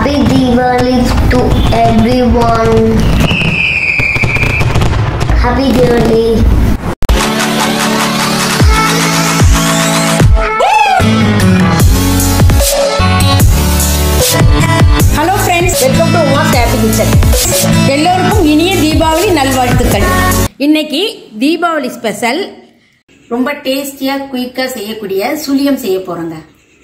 Happy Diwali to everyone. Happy Diwali. Hello friends welcome to Uma happy kitchen எல்லோருக்கும் இனிய தீபாவளி நல்வாழ்த்துக்கள் இன்னைக்கு தீபாவளி ஸ்பெஷல் ரொம்ப டேஸ்டியா குயிக்கா செய்யக்கூடிய சுழியம் செய்ய போறோங்க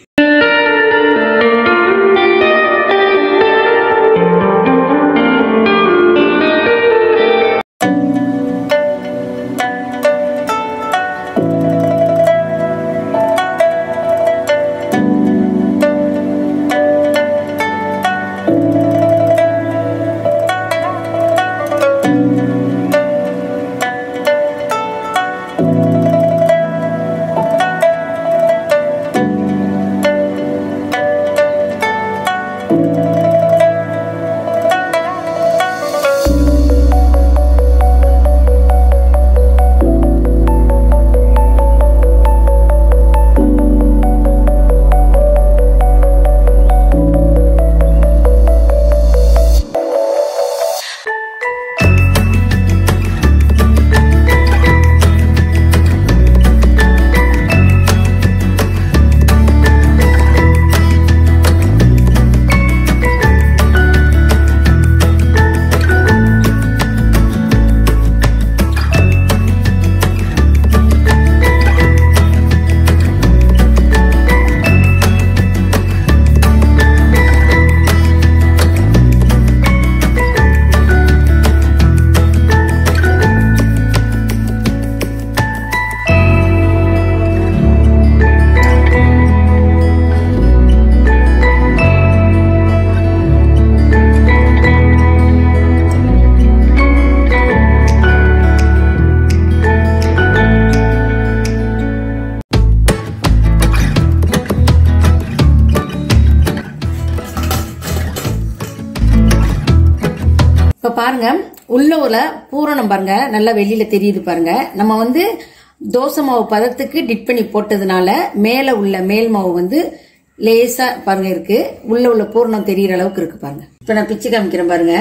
இப்ப பாருங்க உள்ள உள்ள பூரணம் பாருங்க நல்லா வெளியில தெரியுது பாருங்க நம்ம வந்து தோசை மாவு பதத்துக்கு டிட் பண்ணி போட்டதுனால மேல உள்ள மேல் மாவு வந்து லேசா பாருங்க இருக்கு உள்ள உள்ள பூரணம் தெரியிற அளவுக்கு இருக்கு பாருங்க இப்ப நான் பிச்சு காமிக்கிறேன் பாருங்க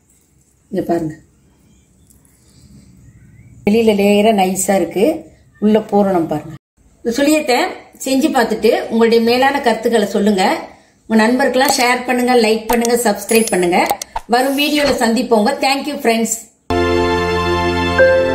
இங்க பாருங்க வெளியில லேயரா நைஸா இருக்கு உள்ள பூரணம் பாருங்க இந்த சுழியத்தை செஞ்சு பார்த்துட்டு உங்களுடைய மேலான கருத்துக்களை சொல்லுங்க உங்க நண்பருக்கெல்லாம் ஷேர் பண்ணுங்க லைக் பண்ணுங்க சப்ஸ்கிரைப் பண்ணுங்க வரும் வீடியோல சந்திப்போங்க தேங்க்யூ ஃப்ரெண்ட்ஸ்